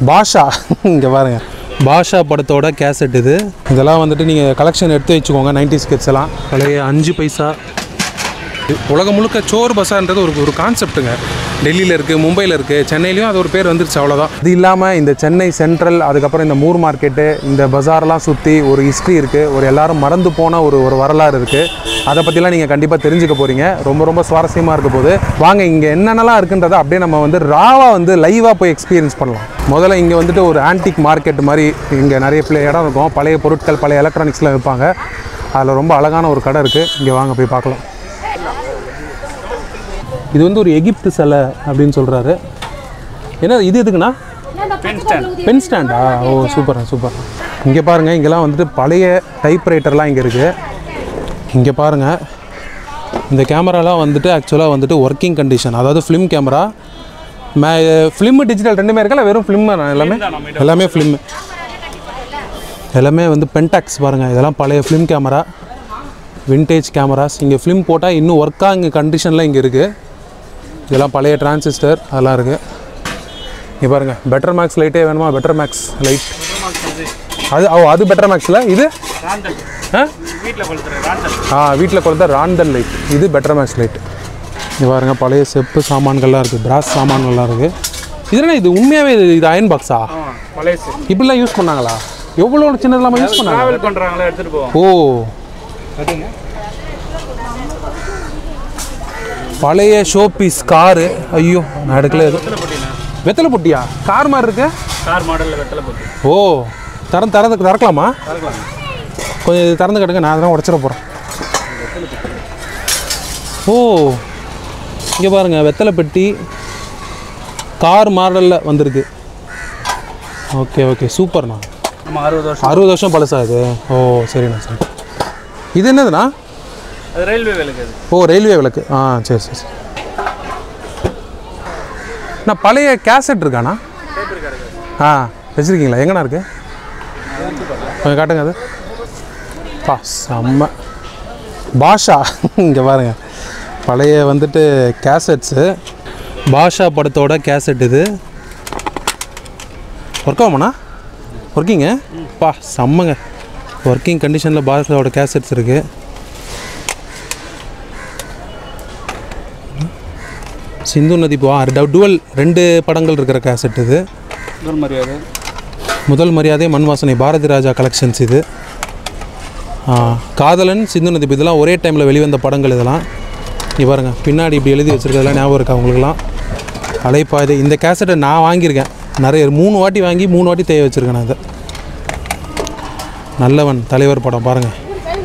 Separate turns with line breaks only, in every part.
பாஷா இங்கே பாருங்க பாஷா படத்தோட கேசட் இது இதெல்லாம் வந்துட்டு நீங்கள் கலெக்ஷன் எடுத்து வச்சுக்கோங்க நைன்டி ஸ்கெட்ஸ் எல்லாம் பழைய அஞ்சு பைசா உலகம் முழுக்க சோர் பசார்ன்றது ஒரு ஒரு கான்செப்ட்டுங்க டெல்லியில் இருக்குது மும்பையில் இருக்குது சென்னையிலையும் அது ஒரு பேர் வந்துருச்சு அவ்வளோதான் இது இல்லாமல் இந்த சென்னை சென்ட்ரல் அதுக்கப்புறம் இந்த மூர் மார்க்கெட்டு இந்த பஜார்லாம் சுற்றி ஒரு ஹிஸ்ட்ரி இருக்குது ஒரு எல்லாரும் மறந்து போன ஒரு ஒரு வரலாறு இருக்குது அதை பற்றிலாம் நீங்கள் கண்டிப்பாக தெரிஞ்சுக்க போகிறீங்க ரொம்ப ரொம்ப சுவாரஸ்யமாக இருக்க போது வாங்க இங்கே என்னென்னலாம் இருக்குன்றதை அப்படியே நம்ம வந்து ராவாக வந்து லைவாக போய் எக்ஸ்பீரியன்ஸ் பண்ணலாம் முதல்ல இங்கே வந்துட்டு ஒரு ஆன்டிக் மார்க்கெட் மாதிரி இங்கே நிறைய பிள்ளை இடம் இருக்கும் பழைய பொருட்கள் பழைய எலக்ட்ரானிக்ஸ்லாம் விற்பாங்க அதில் ரொம்ப அழகான ஒரு கடை இருக்குது இங்கே வாங்க போய் பார்க்கலாம் இது வந்து ஒரு எகிப்து சிலை அப்படின்னு சொல்கிறாரு என்ன இது எதுக்குண்ணா பென் ஸ்டாண்டா ஓ சூப்பர் சூப்பர் இங்கே பாருங்கள் இங்கெல்லாம் வந்துட்டு பழைய டைப்ரைட்டர்லாம் இங்கே இருக்குது இங்கே பாருங்கள் இந்த கேமராலாம் வந்துட்டு ஆக்சுவலாக வந்துட்டு ஒர்க்கிங் கண்டிஷன் அதாவது ஃபிலிம் கேமரா மே ஃபிலிம் டிஜிட்டல் ரெண்டுமே இருக்கல வெறும் ஃபிலிம் எல்லாமே எல்லாமே ஃபிலிம் எல்லாமே வந்து பென்டாக்ஸ் பாருங்கள் இதெல்லாம் பழைய ஃபிலிம் கேமரா விண்டேஜ் கேமராஸ் இங்கே ஃபிலிம் போட்டால் இன்னும் ஒர்க்காக கண்டிஷனில் இங்கே இருக்குது இதெல்லாம் பழைய டிரான்சிஸ்டர் அதெல்லாம் இருக்குது இங்கே பாருங்கள் பெட்டர் மேக்ஸ் லைட்டே வேணுமா பெட்டர் மேக்ஸ் லைட் அது ஓ அது பெட்டர் மேக்ஸில் இது ஆ ஆ வீட்டில் கொளுத்த ராந்தல் லைட் இது பெட்டர் மேக்ஸ் லைட் இது பாருங்க பழைய செப்பு சாமான்கள்லாம் இருக்குது பிராஸ் சாமான்கள்லாம் இருக்குது இது என்ன இது உண்மையாகவே இது இது அயன் பாக்ஸா
பழையசு
இப்படிலாம் யூஸ் பண்ணாங்களா எவ்வளோ சின்னதெல்லாம் யூஸ் பண்ணாங்க
டிராவல் பண்றாங்களா எடுத்துட்டு போவோம்
ஓ பழைய ஷோ பீஸ் காரு ஐயோ நான் எடுக்கல எதுவும் வெத்தலை பொட்டியா கார் மாதிரி இருக்கு
கார் மாடல்ல வெத்தலை போட்டு
ஓ திறந்து திறந்து திறக்கலாமா கொஞ்சம் இது திறந்து கட்டுங்க நான் அதெல்லாம் உடச்சிட போகிறேன் ஓ இங்கே பாருங்க வெத்தலை பெட்டி கார் மாடலில் வந்திருக்கு ஓகே ஓகே சூப்பர்ண்ணா
நம்ம அறுபது வருஷம்
அறுபது வருஷம் பழசா இது ஓ சரிண்ணா சரி இது என்னதுண்ணா
அது ரயில்வே வேலைக்கு அது
ஓ ரயில்வே விளக்கு ஆ சரி சரி சரி நான் பழைய கேசட் இருக்காண்ணா ஆ வச்சுருக்கீங்களா எங்கண்ணா இருக்கு கொஞ்சம் காட்டுங்க அது பா செம்ம பாஷா இங்கே பாருங்க பழைய வந்துட்டு கேசட்ஸு பாஷா படத்தோட கேசட் இது ஒர்க் ஆகுமாண்ணா ஒர்க்கிங்க பா செம்மங்க ஒர்க்கிங் கண்டிஷனில் பாஷாவோட கேசட்ஸ் இருக்குது சிந்து நதி போ டுவல் ரெண்டு படங்கள் இருக்கிற கேசட் இது
முதல் மரியாதை
முதல் மரியாதை மண் வாசனை பாரதி ராஜா கலெக்ஷன்ஸ் இது ஆ, காதலன் சிந்து நதி இதெல்லாம் ஒரே டைமில் வெளிவந்த படங்கள் இதெல்லாம் இங்க பாருங்க பின்னாடி இப்படி எழுதி வச்சிருக்கிறதெல்லாம் ஞாபகம் இருக்கா உங்களுக்குலாம் அலைப்பாதை இந்த கேசட்டை நான் வாங்கியிருக்கேன் நிறைய மூணு வாட்டி வாங்கி மூணு வாட்டி தேய வச்சுருக்கேன் நான் இதை நல்லவன் தலைவர் படம் பாருங்கள்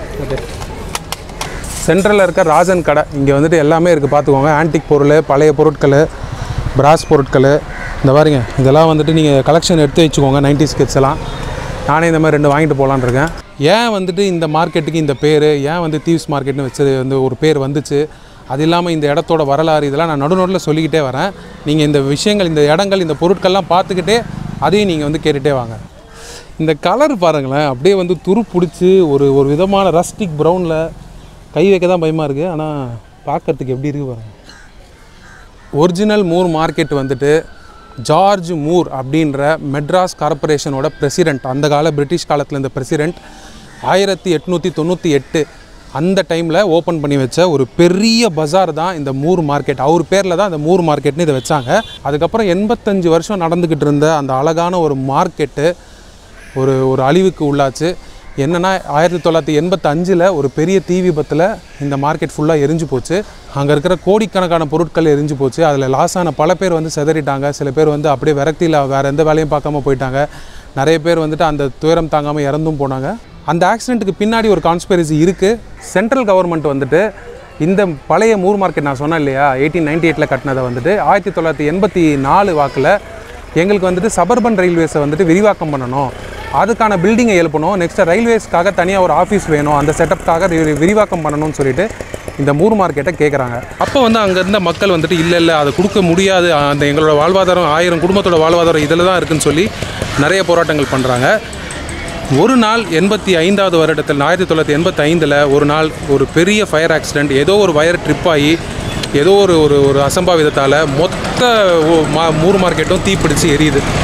சென்ட்ரலில் இருக்க ராஜன் கடை இங்கே வந்துட்டு எல்லாமே இருக்குது பார்த்துக்கோங்க ஆன்டிக் பொருள் பழைய பொருட்கள் பிராஸ் பொருட்கள் இந்த பாருங்க இதெல்லாம் வந்துட்டு நீங்கள் கலெக்ஷன் எடுத்து வச்சுக்கோங்க நைன்டி ஸ்கெட்ஸ் எல்லாம் நானே இந்த மாதிரி ரெண்டு வாங்கிட்டு போகலான்னு இருக்கேன் ஏன் வந்துட்டு இந்த மார்க்கெட்டுக்கு இந்த பேர் ஏன் வந்து தீவ்ஸ் மார்க்கெட்னு வச்சது வந்து ஒரு பேர் வந்துச்சு அது இல்லாமல் இந்த இடத்தோட வரலாறு இதெல்லாம் நான் நடுநடுவில் சொல்லிக்கிட்டே வரேன் நீங்கள் இந்த விஷயங்கள் இந்த இடங்கள் இந்த பொருட்கள்லாம் பார்த்துக்கிட்டே அதையும் நீங்கள் வந்து கேட்டுகிட்டே வாங்க இந்த கலர் பாருங்களேன் அப்படியே வந்து துரு பிடிச்சி ஒரு ஒரு விதமான ரஸ்டிக் ப்ரௌனில் கை வைக்க தான் பயமாக இருக்குது ஆனால் பார்க்கறதுக்கு எப்படி இருக்குது பாருங்க ஒரிஜினல் மூர் மார்க்கெட் வந்துட்டு ஜார்ஜ் மூர் அப்படின்ற மெட்ராஸ் கார்ப்பரேஷனோட பிரசிடெண்ட் அந்த கால பிரிட்டிஷ் காலத்தில் இருந்த பிரசிடெண்ட் ஆயிரத்தி எட்நூற்றி தொண்ணூற்றி எட்டு அந்த டைமில் ஓப்பன் பண்ணி வச்ச ஒரு பெரிய பஜார் தான் இந்த மூர் மார்க்கெட் அவர் பேரில் தான் இந்த மூர் மார்க்கெட்னு இதை வச்சாங்க அதுக்கப்புறம் எண்பத்தஞ்சு வருஷம் நடந்துக்கிட்டு இருந்த அந்த அழகான ஒரு மார்க்கெட்டு ஒரு ஒரு அழிவுக்கு உள்ளாச்சு என்னன்னா ஆயிரத்தி தொள்ளாயிரத்தி எண்பத்தஞ்சில் ஒரு பெரிய தீ விபத்தில் இந்த மார்க்கெட் ஃபுல்லாக எரிஞ்சு போச்சு அங்கே இருக்கிற கோடிக்கணக்கான பொருட்கள் எரிஞ்சு போச்சு அதில் லாஸ் ஆன பல பேர் வந்து சிதறிட்டாங்க சில பேர் வந்து அப்படியே விரக்தியில் வேறு எந்த வேலையும் பார்க்காம போயிட்டாங்க நிறைய பேர் வந்துட்டு அந்த துயரம் தாங்காமல் இறந்தும் போனாங்க அந்த ஆக்சிடெண்ட்டுக்கு பின்னாடி ஒரு கான்ஸ்பெரசி இருக்குது சென்ட்ரல் கவர்மெண்ட் வந்துட்டு இந்த பழைய மூர் மார்க்கெட் நான் சொன்னேன் இல்லையா எயிட்டீன் நைன்டி எயிட்டில் கட்டினதை வந்துட்டு ஆயிரத்தி தொள்ளாயிரத்தி எண்பத்தி நாலு வாக்கில் எங்களுக்கு வந்துட்டு சபர்பன் ரயில்வேஸை வந்துட்டு விரிவாக்கம் பண்ணணும் அதுக்கான பில்டிங்கை எழுப்பணும் நெக்ஸ்ட் ரயில்வேஸ்க்காக தனியாக ஒரு ஆஃபீஸ் வேணும் அந்த செட்டப்காக விரிவாக்கம் பண்ணணும்னு சொல்லிட்டு இந்த மூர் மார்க்கெட்டை கேட்குறாங்க அப்போ வந்து அங்கே இருந்த மக்கள் வந்துட்டு இல்லை இல்லை அதை கொடுக்க முடியாது அந்த எங்களோட வாழ்வாதாரம் ஆயிரம் குடும்பத்தோட வாழ்வாதாரம் இதில் தான் இருக்குன்னு சொல்லி நிறைய போராட்டங்கள் பண்ணுறாங்க ஒரு நாள் எண்பத்தி ஐந்தாவது வருடத்தில் ஆயிரத்தி தொள்ளாயிரத்தி எண்பத்தி ஐந்தில் ஒரு நாள் ஒரு பெரிய ஃபயர் ஆக்சிடெண்ட் ஏதோ ஒரு வயர் ட்ரிப் ஆகி ஏதோ ஒரு ஒரு ஒரு அசம்பாவிதத்தால் மொத்த ஓ- மா மூர் மார்க்கெட்டும் தீப்பிடிச்சு எரியுது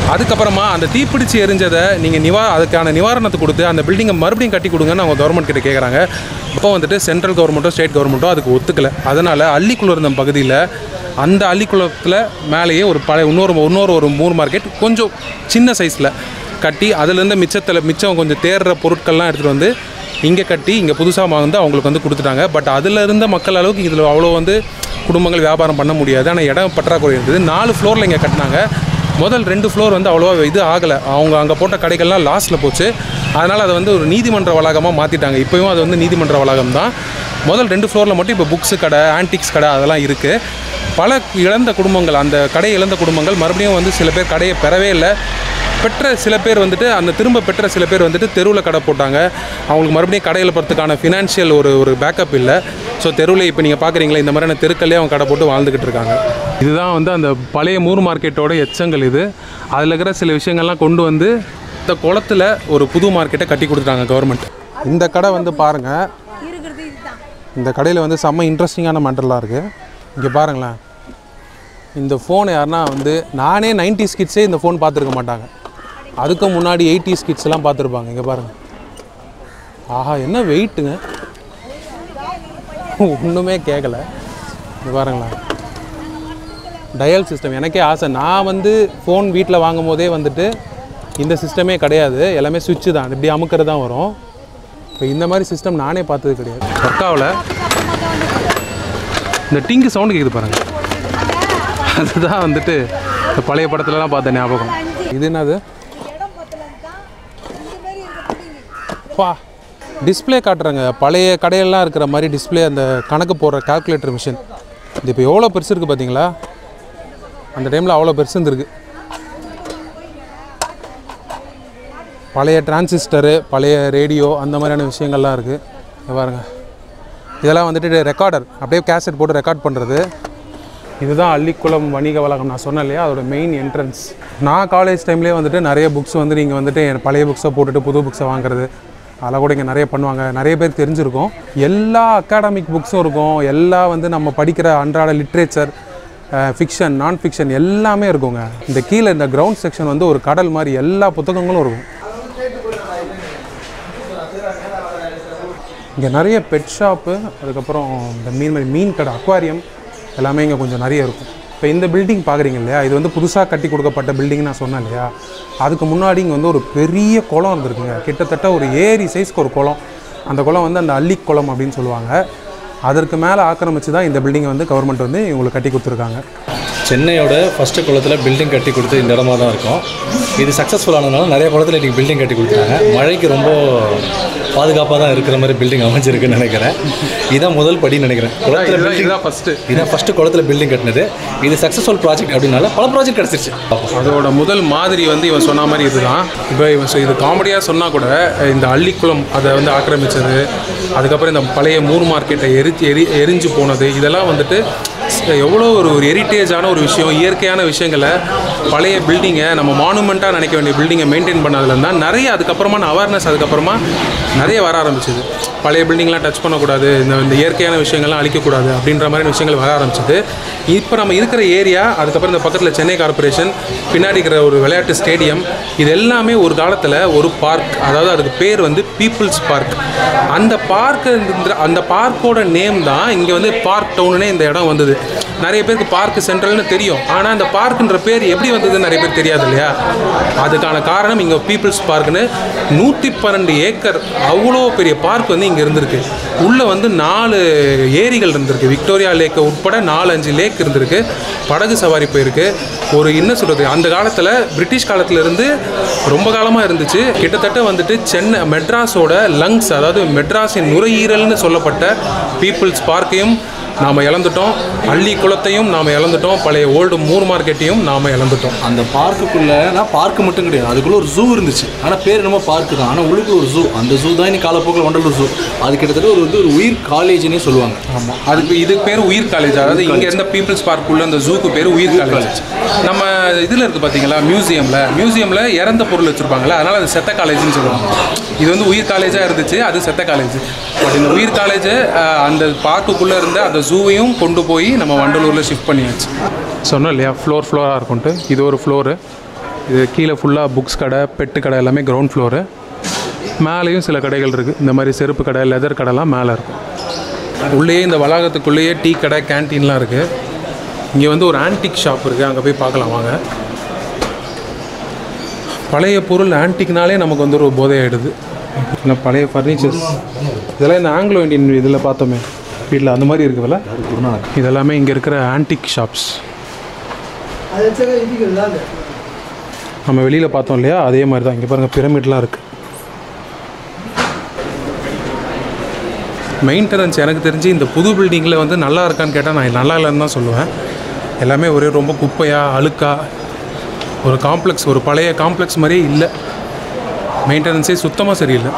அதுக்கப்புறமா அந்த தீப்பிடிச்சு எரிஞ்சதை நீங்கள் நிவா அதுக்கான நிவாரணத்தை கொடுத்து அந்த பில்டிங்கை மறுபடியும் கட்டி கொடுங்கன்னு அவங்க கவர்மெண்ட் கிட்ட கேட்குறாங்க இப்போ வந்துட்டு சென்ட்ரல் கவர்மெண்ட்டோ ஸ்டேட் கவர்மெண்ட்டோ அதுக்கு ஒத்துக்கலை அதனால் அள்ளிக்குளம் பகுதியில் அந்த அள்ளிக்குளத்தில் மேலேயே ஒரு பழைய இன்னொரு இன்னொரு ஒரு மூர் மார்க்கெட் கொஞ்சம் சின்ன சைஸில் கட்டி அதுலேருந்து மிச்சத்தில் மிச்சம் கொஞ்சம் தேடுற பொருட்கள்லாம் எடுத்துகிட்டு வந்து இங்கே கட்டி இங்கே புதுசாக வந்து அவங்களுக்கு வந்து கொடுத்துட்டாங்க பட் அதில் இருந்த மக்கள் அளவுக்கு இதில் அவ்வளோ வந்து குடும்பங்கள் வியாபாரம் பண்ண முடியாது ஆனால் இடம் பற்றாக்குறை இருந்தது நாலு ஃப்ளோரில் இங்கே கட்டினாங்க முதல் ரெண்டு ஃப்ளோர் வந்து அவ்வளோவா இது ஆகலை அவங்க அங்கே போட்ட கடைகள்லாம் லாஸ்ட்டில் போச்சு அதனால் அதை வந்து ஒரு நீதிமன்ற வளாகமாக மாற்றிட்டாங்க இப்போயும் அது வந்து நீதிமன்ற வளாகம் தான் முதல் ரெண்டு ஃப்ளோரில் மட்டும் இப்போ புக்ஸு கடை ஆன்டிக்ஸ் கடை அதெல்லாம் இருக்குது பல இழந்த குடும்பங்கள் அந்த கடை இழந்த குடும்பங்கள் மறுபடியும் வந்து சில பேர் கடையை பெறவே இல்லை பெற்ற சில பேர் வந்துட்டு அந்த திரும்ப பெற்ற சில பேர் வந்துட்டு தெருவில் கடை போட்டாங்க அவங்களுக்கு மறுபடியும் கடையில் போகிறதுக்கான ஃபினான்ஷியல் ஒரு ஒரு பேக்கப் இல்லை ஸோ தெருவில் இப்போ நீங்கள் பார்க்குறீங்களா இந்த மாதிரியான தெருக்கல்லே அவங்க கடை போட்டு வாழ்ந்துக்கிட்டு இருக்காங்க இதுதான் வந்து அந்த பழைய மூர் மார்க்கெட்டோட எச்சங்கள் இது அதில் இருக்கிற சில விஷயங்கள்லாம் கொண்டு வந்து இந்த குளத்தில் ஒரு புது மார்க்கெட்டை கட்டி கொடுத்துட்டாங்க கவர்மெண்ட் இந்த கடை வந்து பாருங்கள்
இருக்கிறது இதுதான்
இந்த கடையில் வந்து செம்ம இன்ட்ரெஸ்டிங்கான மேட்டர்லாம் இருக்குது இங்கே பாருங்களேன் இந்த ஃபோன் யாருன்னா வந்து நானே 90s கிட்ஸே இந்த ஃபோன் பார்த்துருக்க மாட்டாங்க அதுக்கு முன்னாடி 80s கிட்ஸ் எல்லாம் பார்த்துருப்பாங்க இங்கே பாருங்கள் ஆஹா என்ன வெயிட்டுங்க ஒன்றுமே கேட்கல இங்கே பாருங்களேன் டயல் சிஸ்டம் எனக்கே ஆசை நான் வந்து ஃபோன் வீட்டில் வாங்கும் போதே வந்துட்டு இந்த சிஸ்டமே கிடையாது எல்லாமே சுவிட்சு தான் இப்படி அமுக்கிறது தான் வரும் இப்போ இந்த மாதிரி சிஸ்டம் நானே பார்த்தது கிடையாது ஒர்க்காவில் இந்த டிங்கு சவுண்டு கேட்குது பாருங்க அதுதான் வந்துட்டு இந்த பழைய படத்துலலாம் பார்த்த ஞாபகம் இது என்னது
இடம் பத்தலன்னு தான் இந்த மாதிரி இருக்க பிள்ளைங்க
பா டிஸ்ப்ளே காட்டுறாங்க பழைய கடையெல்லாம் இருக்கிற மாதிரி டிஸ்ப்ளே அந்த கணக்கு போடுற கால்குலேட்டர் மிஷின் இது இப்போ எவ்வளோ பெருசு இருக்குது பார்த்தீங்களா அந்த டைமில் அவ்வளோ பெருசு இருந்திருக்கு பழைய டிரான்சிஸ்டரு பழைய ரேடியோ அந்த மாதிரியான விஷயங்கள்லாம் இருக்குது இங்க பாருங்க இதெல்லாம் வந்துட்டு ரெக்கார்டர் அப்படியே கேசட் போட்டு ரெக்கார்ட் பண்ணுறது இதுதான் அள்ளிக்குளம் வணிக வளாகம் நான் சொன்னேன் இல்லையா அதோட மெயின் என்ட்ரன்ஸ் நான் காலேஜ் டைம்லேயே வந்துட்டு நிறைய புக்ஸ் வந்து நீங்கள் வந்துட்டு என் பழைய புக்ஸை போட்டுட்டு புது புக்ஸை வாங்குறது அதெல்லாம் கூட இங்கே நிறைய பண்ணுவாங்க நிறைய பேர் தெரிஞ்சிருக்கும் எல்லா அகாடமிக் புக்ஸும் இருக்கும் எல்லா வந்து நம்ம படிக்கிற அன்றாட லிட்ரேச்சர் ஃபிக்ஷன் நான் ஃபிக்ஷன் எல்லாமே இருக்குங்க இந்த கீழே இந்த கிரவுண்ட் செக்ஷன் வந்து ஒரு கடல் மாதிரி எல்லா புத்தகங்களும் இருக்கும் இங்கே நிறைய பெட் ஷாப்பு அதுக்கப்புறம் இந்த மீன் மாதிரி மீன் கடை அக்வாரியம் எல்லாமே இங்கே கொஞ்சம் நிறைய இருக்கும் இப்போ இந்த பில்டிங் பார்க்குறீங்க இல்லையா இது வந்து புதுசாக கட்டி கொடுக்கப்பட்ட பில்டிங் நான் சொன்னேன் இல்லையா அதுக்கு முன்னாடி இங்கே வந்து ஒரு பெரிய குளம் இருந்திருக்குங்க கிட்டத்தட்ட ஒரு ஏரி சைஸ்க்கு ஒரு குளம் அந்த குளம் வந்து அந்த அள்ளி குளம் அப்படின்னு சொல்லுவாங்க அதற்கு மேலே ஆக்கிரமிச்சு தான் இந்த பில்டிங்கை வந்து கவர்மெண்ட் வந்து இவங்களுக்கு கட்டி கொடுத்துருக்காங்க
சென்னையோட ஃபஸ்ட்டு குளத்தில் பில்டிங் கட்டி கொடுத்து இந்த இடமா தான் இருக்கும் இது சக்ஸஸ்ஃபுல் ஆனதுனால நிறைய குளத்தில் இன்றைக்கி பில்டிங் கட்டி கொடுத்துருக்காங்க மழைக்கு ரொம்ப பாதுகாப்பாக தான் இருக்கிற மாதிரி பில்டிங் அமைஞ்சிருக்குன்னு நினைக்கிறேன் இதான் முதல் படின்னு நினைக்கிறேன் குளத்தில் பில்டிங்
இதுதான் ஃபஸ்ட்டு
இதான் ஃபஸ்ட்டு குளத்தில் பில்டிங் கட்டினது இது சக்ஸஸ்ஃபுல் ப்ராஜெக்ட் அப்படின்னால பல ப்ராஜெக்ட் கிடச்சிருச்சு
அதோட முதல் மாதிரி வந்து இவன் சொன்ன மாதிரி இதுதான் இப்போ இவன் சொ- இது காமெடியாக சொன்னால் கூட இந்த அள்ளிக்குளம் அதை வந்து ஆக்கிரமிச்சது அதுக்கப்புறம் இந்த பழைய மூர் மார்க்கெட்டை எரிச்சு எரி எரிஞ்சு போனது இதெல்லாம் வந்துட்டு ஸ்- எவ்வளோ ஒரு ஒரு ஹெரிட்டேஜான ஒரு விஷயம் இயற்கையான விஷயங்களை பழைய பில்டிங்கை நம்ம மானுமெண்ட்டாக நினைக்க வேண்டிய பில்டிங்கை மெயின்டைன் பண்ணதுலேருந்து தான் நிறைய அதுக்கப்புறமான அவேர்னஸ் அதுக்கப்புறமா நிறைய வர ஆரம்பிச்சது பழைய பில்டிங்லாம் டச் பண்ணக்கூடாது இந்த இந்த இயற்கையான விஷயங்கள்லாம் அழிக்கக்கூடாது அப்படின்ற மாதிரி விஷயங்கள் வர ஆரம்பிச்சது இப்போ நம்ம இருக்கிற ஏரியா அதுக்கப்புறம் இந்த பக்கத்தில் சென்னை கார்ப்பரேஷன் பின்னாடி இருக்கிற ஒரு விளையாட்டு ஸ்டேடியம் இது எல்லாமே ஒரு காலத்தில் ஒரு பார்க் அதாவது அதுக்கு பேர் வந்து பீப்புள்ஸ் பார்க் அந்த பார்க்கு அந்த பார்க்கோட நேம் தான் இங்கே வந்து பார்க் டவுனுனே இந்த இடம் வந்தது நிறைய பேருக்கு பார்க் சென்ட்ரல்னு தெரியும் ஆனால் அந்த பார்க்குன்ற பேர் எப்படி வந்ததுன்னு நிறைய பேர் தெரியாது இல்லையா அதுக்கான காரணம் இங்கே பீப்புள்ஸ் பார்க்னு நூற்றி பன்னெண்டு ஏக்கர் அவ்வளோ பெரிய பார்க் வந்து இங்கே இருந்திருக்கு உள்ளே வந்து நாலு ஏரிகள் இருந்திருக்கு விக்டோரியா லேக் உட்பட நாலு அஞ்சு லேக் இருந்திருக்கு படகு சவாரி போயிருக்கு ஒரு என்ன சொல்கிறது அந்த காலத்தில் பிரிட்டிஷ் காலத்துல இருந்து ரொம்ப காலமாக இருந்துச்சு கிட்டத்தட்ட வந்துட்டு சென்னை மெட்ராஸோட லங்ஸ் அதாவது மெட்ராஸின் நுரையீரல்னு சொல்லப்பட்ட பீப்புள்ஸ் பார்க்கையும் நாம் இழந்துட்டோம் அள்ளி குளத்தையும் நாம் இழந்துட்டோம் பழைய ஓல்டு மூர் மார்க்கெட்டையும் நாம் இழந்துட்டோம்
அந்த பார்க்குக்குள்ளே பார்க்கு மட்டும் கிடையாது அதுக்குள்ளே ஒரு ஜூ இருந்துச்சு ஆனால் பேர் என்னமோ பார்க்கு தான் ஆனால் உள்ளுக்குள்ள ஒரு ஜூ அந்த ஜூ தான் இன்னைக்கு காலப்போக்கில் வண்டலூர் ஜூ அது கிட்டத்தட்ட ஒரு வந்து ஒரு உயிர் காலேஜ்னே சொல்லுவாங்க
ஆமாம் அதுக்கு இதுக்கு பேர் உயிர் காலேஜ் அதாவது இங்கே இருந்த பீப்புள்ஸ் பார்க் உள்ள அந்த ஜூக்கு பேர் உயிர் காலேஜ் நம்ம இதில் இருக்குது பார்த்தீங்களா மியூசியமில் மியூசியமில் இறந்த பொருள் வச்சுருப்பாங்களா அதனால் அது செத்த காலேஜ்னு சொல்லுவாங்க இது வந்து உயிர் காலேஜாக இருந்துச்சு அது செத்த காலேஜ் பட் இந்த உயிர் காலேஜ் அந்த பார்க்குக்குள்ளே இருந்த அந்த ஜூவையும் கொண்டு போய் நம்ம வண்டலூரில் ஷிஃப்ட் பண்ணியாச்சு சொன்னோம் இல்லையா ஃப்ளோர் ஃப்ளோராக இருக்கும்ட்டு இது ஒரு ஃப்ளோரு இது கீழே ஃபுல்லாக புக்ஸ் கடை பெட்டு கடை எல்லாமே கிரவுண்ட் ஃப்ளோரு மேலேயும் சில கடைகள் இருக்குது இந்த மாதிரி செருப்பு கடை லெதர் கடைலாம் மேலே இருக்கும் உள்ளேயே இந்த வளாகத்துக்குள்ளேயே டீ கடை கேன்டீன்லாம் இருக்குது இங்கே வந்து ஒரு ஆன்டிக் ஷாப் இருக்குது அங்கே போய் பார்க்கலாம் வாங்க பழைய பொருள் ஆன்டிக்னாலே நமக்கு வந்து ஒரு போதை ஆகிடுது இல்லை பழைய ஃபர்னிச்சர்ஸ் இதெல்லாம் இந்த ஆங்கிலோ இந்தியன் இதில் பார்த்தோமே வீட்டில் அந்த மாதிரி இருக்குதுல்ல இதெல்லாமே இங்கே இருக்கிற ஆன்டிக் ஷாப்ஸ்
அது வச்சாக்க இடிக்கிறதா அது
நம்ம வெளியில் பார்த்தோம் இல்லையா அதே மாதிரி தான் இங்கே பாருங்கள் பிரமிட்லாம் இருக்குது மெயின்டெனன்ஸ் எனக்கு தெரிஞ்சு இந்த புது பில்டிங்கில் வந்து நல்லா இருக்கான்னு கேட்டால் நான் நல்லா இல்லைன்னு தான் சொல்லுவேன் எல்லாமே ஒரே ரொம்ப குப்பையாக அழுக்காக ஒரு காம்ப்ளெக்ஸ் ஒரு பழைய காம்ப்ளெக்ஸ் மாதிரியே இல்லை மெயின்டெனன்ஸே சுத்தமாக சரியில்லை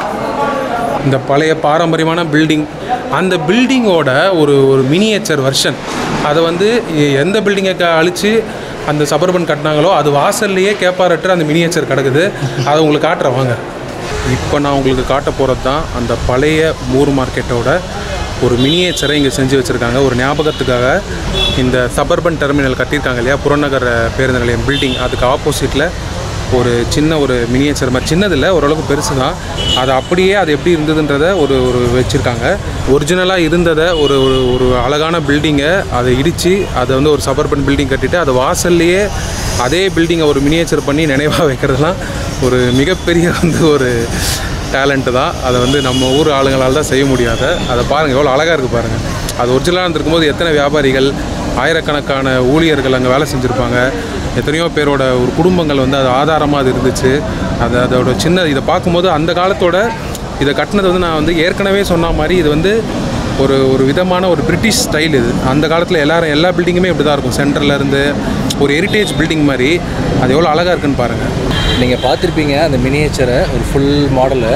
இந்த பழைய பாரம்பரியமான பில்டிங் அந்த பில்டிங்கோட ஒரு ஒரு மினியேச்சர் வெர்ஷன் அதை வந்து எ- எந்த பில்டிங்கை க அழித்து அந்த சபர்பன் கட்டினாங்களோ அது வாசல்லையே கேப்பாரற்ற அந்த மினியேச்சர் கிடக்குது அதை உங்களுக்கு காட்டுறேன் வாங்க இப்போ நான் உங்களுக்கு காட்ட போகிறது தான் அந்த பழைய மூர் மார்க்கெட்டோட ஒரு மினியேச்சரை இங்கே செஞ்சு வச்சுருக்காங்க ஒரு ஞாபகத்துக்காக இந்த சபர்பன் டெர்மினல் கட்டியிருக்காங்க இல்லையா புறநகர் பேருந்து நிலையம் பில்டிங் அதுக்கு ஆப்போசிட்டில் ஒரு சின்ன ஒரு மினியேச்சர் மாதிரி சின்னதில்லை ஓரளவுக்கு பெருசு தான் அது அப்படியே அது எப்படி இருந்ததுன்றத ஒரு ஒரு வச்சுருக்காங்க ஒரிஜினலாக இருந்ததை ஒரு ஒரு ஒரு அழகான பில்டிங்கை அதை இடித்து அதை வந்து ஒரு சபர்பன் பில்டிங் கட்டிட்டு அது வாசல்லையே அதே பில்டிங்கை ஒரு மினியேச்சர் பண்ணி நினைவாக வைக்கிறதுலாம் ஒரு மிகப்பெரிய வந்து ஒரு டேலண்ட்டு தான் அதை வந்து நம்ம ஊர் ஆளுங்களால் தான் செய்ய முடியாத அதை பாருங்கள் எவ்வளோ அழகாக இருக்குது பாருங்கள் அது ஒரிஜினலாக இருந்திருக்கும் போது எத்தனை வியாபாரிகள் ஆயிரக்கணக்கான ஊழியர்கள் அங்கே வேலை செஞ்சுருப்பாங்க எத்தனையோ பேரோட ஒரு குடும்பங்கள் வந்து அது ஆதாரமாக அது இருந்துச்சு அது அதோட சின்ன இதை பார்க்கும்போது அந்த காலத்தோட இதை கட்டினது வந்து நான் வந்து ஏற்கனவே சொன்ன மாதிரி இது வந்து ஒரு ஒரு விதமான ஒரு பிரிட்டிஷ் ஸ்டைல் இது அந்த காலத்தில் எல்லாரும் எல்லா பில்டிங்குமே இப்படி தான் இருக்கும் சென்டரில் இருந்து ஒரு ஹெரிட்டேஜ் பில்டிங் மாதிரி அது எவ்வளோ அழகாக இருக்குன்னு பாருங்கள்
நீங்கள் பார்த்துருப்பீங்க அந்த மினியேச்சரை ஒரு ஃபுல் மாடலை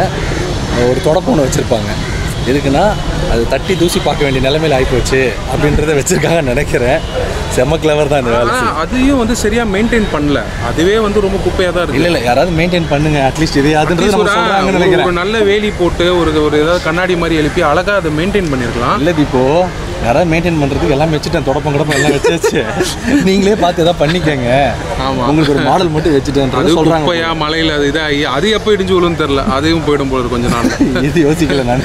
ஒரு தொடக்கம் ஒன்று வச்சுருப்பாங்க எதுக்குன்னா அது தட்டி தூசி பார்க்க வேண்டிய நிலைமையில் ஆகிப்போச்சு அப்படின்றத வச்சுருக்காங்கன்னு நினைக்கிறேன் செம்ம கிளவர் தான் இந்த வேலை
ஆனால் அதையும் வந்து சரியாக மெயின்டைன் பண்ணல அதுவே வந்து ரொம்ப குப்பையாக தான் இருக்குது
இல்லை இல்லை யாராவது மெயின்டைன் பண்ணுங்க அட்லீஸ்ட் இது அதுன்றது நம்ம சொல்கிறாங்கன்னு
ஒரு
நினைக்கிறேன்
ஒரு நல்ல வேலி போட்டு ஒரு ஒரு ஏதாவது கண்ணாடி மாதிரி எழுப்பி அழகாக அதை மெயின்டைன் பண்ணியிருக்கலாம்
இல்லை இப்போ யாராவது மெயின்டைன் பண்ணுறதுக்கு எல்லாம் வச்சுட்டேன் தொடப்பம் கிடப்பம் எல்லாம் வச்சாச்சு நீங்களே பார்த்து எதாவது பண்ணிக்கங்க
ஆமா.
உங்களுக்கு ஒரு மாடல் மட்டும்
அது
வச்சுட்டேன்றது சொல்கிறாங்க
குப்பையா மலையில் அது இதாகி அது எப்போ இடிஞ்சு விழுன்னு தெரில அதையும் போயிடும் போல இருக்கு கொஞ்ச நாள்
இது யோசிக்கல நான்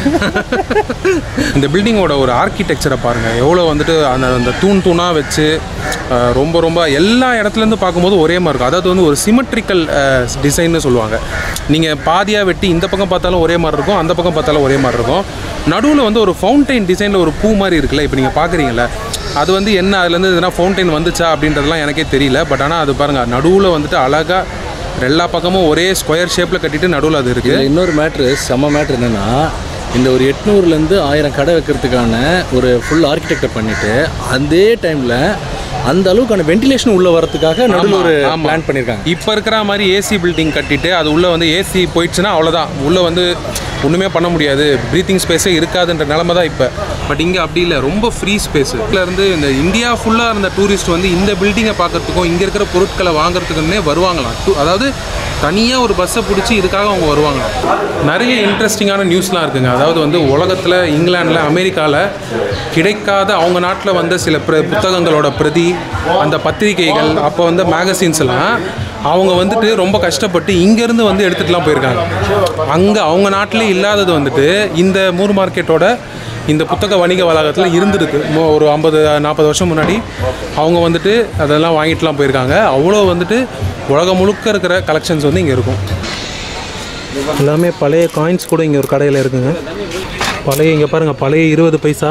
இந்த பில்டிங்கோட ஒரு ஆர்கிடெக்சரை பாருங்கள் எவ்வளோ வந்துட்டு அந்த அந்த தூண் தூணாக வச்சு அஹ், ரொம்ப ரொம்ப எல்லா இடத்துலேருந்து பார்க்கும்போது ஒரே மாதிரி இருக்கும் அதாவது வந்து ஒரு சிமெட்ரிக்கல் டிசைன்னு சொல்லுவாங்க நீங்கள் பாதியாக வெட்டி இந்த பக்கம் பார்த்தாலும் ஒரே மாதிரி இருக்கும் அந்த பக்கம் பார்த்தாலும் ஒரே மாதிரி இருக்கும் நடுவில் வந்து ஒரு ஃபவுண்டைன் டிசைனில் ஒரு பூ மாதிரி இருக்குல்ல இப்போ நீங்கள் பார்க்குறீங்களா அது வந்து என்ன அதுலேருந்து எதுனா ஃபவுண்டைன் வந்துச்சா அப்படின்றதெல்லாம் எனக்கே தெரியல பட் ஆனால் அது பாருங்கள் நடுவில் வந்துட்டு அழகாக எல்லா பக்கமும் ஒரே ஸ்கொயர் ஷேப்பில் கட்டிட்டு நடுவில் அது இருக்குது
இதில் இன்னொரு மேட்ரு செம்ம மேட்ரு என்னென்னா இந்த ஒரு எட்நூறுலேருந்து ஆயிரம் கடை வைக்கிறதுக்கான ஒரு ஃபுல் ஆர்கிடெக்டை பண்ணிவிட்டு அதே டைமில் அந்த அளவுக்கான வென்டிலேஷன் உள்ளே வரதுக்காக நடுவில் ஒரு
ஆமா.
பிளான் பண்ணியிருக்காங்க
இப்போ இருக்கிற மாதிரி ஏசி பில்டிங் கட்டிட்டு அது உள்ளே வந்து ஏசி போயிடுச்சுன்னா அவ்வளோதான் உள்ளே வந்து ஒன்றுமே பண்ண முடியாது ப்ரீத்திங் ஸ்பேஸே இருக்காதுன்ற நிலமை தான் இப்போ பட் இங்கே அப்படி இல்லை ரொம்ப ஃப்ரீ ஸ்பேஸ் இருந்து இந்த இந்தியா ஃபுல்லாக இருந்த டூரிஸ்ட் வந்து இந்த பில்டிங்கை பார்க்கறதுக்கும் இங்கே இருக்கிற பொருட்களை வாங்குறதுக்குன்னே வருவாங்களாம் டூ- அதாவது தனியாக ஒரு பஸ்ஸை பிடிச்சி இதுக்காக அவங்க வருவாங்களாம் நிறைய இன்ட்ரெஸ்டிங்கான நியூஸ்லாம் இருக்குங்க அதாவது வந்து உலகத்தில் இங்கிலாந்தில் அமெரிக்காவில் கிடைக்காத அவங்க நாட்டில் வந்த சில பிர புத்தகங்களோட பிரதி அந்த பத்திரிகைகள் அப்போ வந்து மேகசின்ஸ் எல்லாம் அவங்க வந்துட்டு ரொம்ப கஷ்டப்பட்டு இங்கேருந்து வந்து எடுத்துகிட்டுலாம் போயிருக்காங்க அங்கே அவங்க நாட்டிலே இல்லாதது வந்துட்டு இந்த மூர் மார்க்கெட்டோட இந்த புத்தக வணிக வளாகத்தில் இருந்திருக்கு மோ- ஒரு ஐம்பது நாற்பது வருஷம் முன்னாடி அவங்க வந்துட்டு அதெல்லாம் வாங்கிட்டுலாம் போயிருக்காங்க அவ்வளோ வந்துட்டு உலகம் முழுக்க இருக்கிற கலெக்ஷன்ஸ் வந்து இங்கே இருக்கும் எல்லாமே பழைய காயின்ஸ் கூட இங்கே ஒரு கடையில் இருக்குங்க பழைய இங்கே பாருங்கள் பழைய இருபது பைசா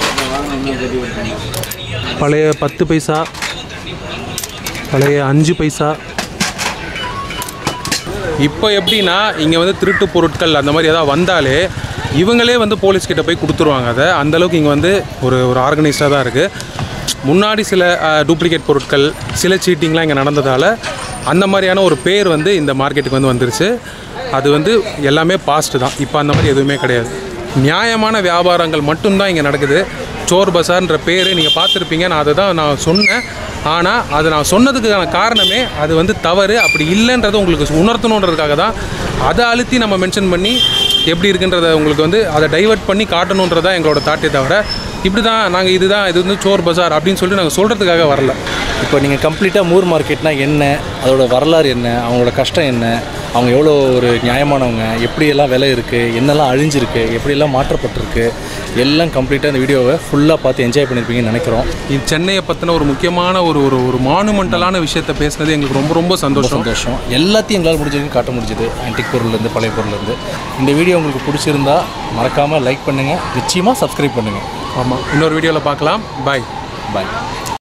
பழைய பத்து பைசா பழைய அஞ்சு பைசா இப்போ எப்படின்னா இங்கே வந்து திருட்டு பொருட்கள் அந்த மாதிரி ஏதாவது வந்தாலே இவங்களே வந்து போலீஸ் கிட்ட போய் கொடுத்துருவாங்க அதை அந்த அளவுக்கு இங்கே வந்து ஒரு ஒரு ஆர்கனைஸ்டாக தான் இருக்குது முன்னாடி சில டூப்ளிகேட் பொருட்கள் சில சீட்டிங்லாம் இங்கே நடந்ததால் அந்த மாதிரியான ஒரு பேர் வந்து இந்த மார்க்கெட்டுக்கு வந்து வந்துருச்சு அது வந்து எல்லாமே பாஸ்ட் தான் இப்போ அந்த மாதிரி எதுவுமே கிடையாது நியாயமான வியாபாரங்கள் மட்டும்தான் இங்கே நடக்குது சோர் பசார்ன்ற பேர் நீங்கள் பார்த்துருப்பீங்க நான் அதை தான் நான் சொன்னேன் ஆனால் அது நான் சொன்னதுக்கான காரணமே அது வந்து தவறு அப்படி இல்லைன்றதை உங்களுக்கு உணர்த்தணுன்றதுக்காக தான் அதை அழுத்தி நம்ம மென்ஷன் பண்ணி எப்படி இருக்குன்றத உங்களுக்கு வந்து அதை டைவர்ட் பண்ணி காட்டணுன்றதா எங்களோட தாட்டே தவிர இப்படி தான் நாங்கள் இதுதான் இது வந்து சோர் பஜார் அப்படின்னு சொல்லிட்டு நாங்கள் சொல்கிறதுக்காக வரல
இப்போ நீங்கள் கம்ப்ளீட்டாக மூர் மார்க்கெட்னா என்ன அதோட வரலாறு என்ன அவங்களோட கஷ்டம் என்ன அவங்க எவ்வளோ ஒரு நியாயமானவங்க எப்படியெல்லாம் விலை இருக்குது என்னெல்லாம் அழிஞ்சிருக்கு எப்படியெல்லாம் மாற்றப்பட்டிருக்கு எல்லாம் கம்ப்ளீட்டாக இந்த வீடியோவை ஃபுல்லாக பார்த்து என்ஜாய் பண்ணியிருப்பீங்கன்னு நினைக்கிறோம்
இது சென்னையை பற்றின ஒரு முக்கியமான ஒரு ஒரு ஒரு மானுமெண்டலான விஷயத்தை பேசுனது எங்களுக்கு ரொம்ப ரொம்ப சந்தோஷம்
சந்தோஷம் எல்லாத்தையும் எங்களால் முடிஞ்ச வரைக்கும் காட்ட முடிஞ்சது ஆன்டிக் பொருள்லேருந்து பழைய பொருள்லேருந்து இந்த வீடியோ உங்களுக்கு பிடிச்சிருந்தா மறக்காமல் லைக் பண்ணுங்கள் நிச்சயமாக சப்ஸ்கிரைப் பண்ணுங்கள்
ஆமாம் இன்னொரு வீடியோவில் பார்க்கலாம் பாய்
பாய்